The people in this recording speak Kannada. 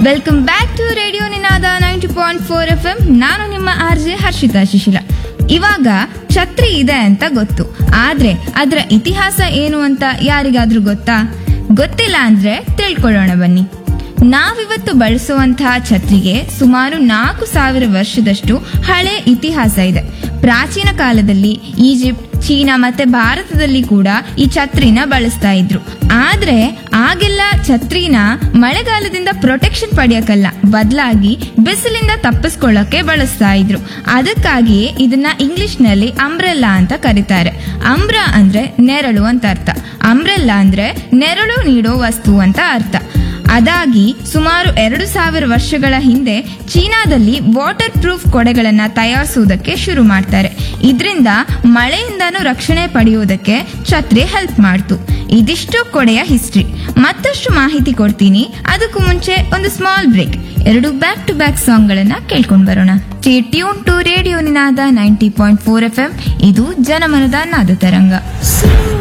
welcome back to radio Ninada ninety point four F M ನಾನು ನಿಮ್ಮ ಆರ್ ಜೆ ಹರ್ಷಿತಾ ಶಿಶಿಲ ಇವಾಗ ಛತ್ರಿ ಇದೆ ಅಂತ ಗೊತ್ತು ಆದ್ರೆ ಅದರ ಇತಿಹಾಸ ಏನು ಅಂತ ಯಾರಿಗಾದ್ರೂ ಗೊತ್ತಾ ಗೊತ್ತಿಲ್ಲ ಅಂದ್ರೆ ತಿಳ್ಕೊಳ್ಳೋಣ ಬನ್ನಿ ನಾವಿವತ್ತು ಬಳಸುವಂತಹ ಛತ್ರಿಗೆ ಸುಮಾರು ನಾಲ್ಕು ಸಾವಿರ ವರ್ಷದಷ್ಟು ಹಳೆ ಇತಿಹಾಸ ಇದೆ ಪ್ರಾಚೀನ ಕಾಲದಲ್ಲಿ ಈಜಿಪ್ಟ್ ಚೀನಾ ಮತ್ತೆ ಭಾರತದಲ್ಲಿ ಕೂಡ ಈ ಛತ್ರಿನ ಬಳಸ್ತಾ ಇದ್ರು ಆದ್ರೆ ಆಗೆಲ್ಲ ಛತ್ರಿನ ಮಳೆಗಾಲದಿಂದ ಪ್ರೊಟೆಕ್ಷನ್ ಪಡೆಯಕ್ಕಲ್ಲ ಬದಲಾಗಿ ಬಿಸಿಲಿಂದ ತಪ್ಪಿಸ್ಕೊಳ್ಳಕ್ಕೆ ಬಳಸ್ತಾ ಇದ್ರು ಅದಕ್ಕಾಗಿಯೇ ಇದನ್ನ ಇಂಗ್ಲಿಷ್ ನಲ್ಲಿ ಅಂಬ್ರೆಲ್ಲಾ ಅಂತ ಕರೀತಾರೆ ಅಂಬ್ರ ಅಂದ್ರೆ ನೆರಳು ಅಂತ ಅರ್ಥ ಅಂಬ್ರೆಲ್ಲಾ ಅಂದ್ರೆ ನೆರಳು ನೀಡೋ ವಸ್ತು ಅಂತ ಅರ್ಥ ಅದಾಗಿ ಸುಮಾರು ಎರಡು ಸಾವಿರ ವರ್ಷಗಳ ಹಿಂದೆ ಚೀನಾದಲ್ಲಿ ವಾಟರ್ ಪ್ರೂಫ್ ಕೊಡೆಗಳನ್ನ ತಯಾರಿಸುವುದಕ್ಕೆ ಶುರು ಮಾಡ್ತಾರೆ ಇದರಿಂದ ಮಳೆಯಿಂದನೂ ರಕ್ಷಣೆ ಪಡೆಯುವುದಕ್ಕೆ ಛತ್ರಿ ಹೆಲ್ಪ್ ಮಾಡ್ತು ಇದಿಷ್ಟು ಕೊಡೆಯ ಹಿಸ್ಟ್ರಿ ಮತ್ತಷ್ಟು ಮಾಹಿತಿ ಕೊಡ್ತೀನಿ ಅದಕ್ಕೂ ಮುಂಚೆ ಒಂದು ಸ್ಮಾಲ್ ಬ್ರೇಕ್ ಎರಡು ಬ್ಯಾಕ್ ಟು ಬ್ಯಾಕ್ ಸಾಂಗ್ ಗಳನ್ನ ಕೇಳ್ಕೊಂಡ್ ಬರೋಣ tune to radio Ninada ninety point four F M ಇದು ಜನಮನದ ನಾದ ತರಂಗ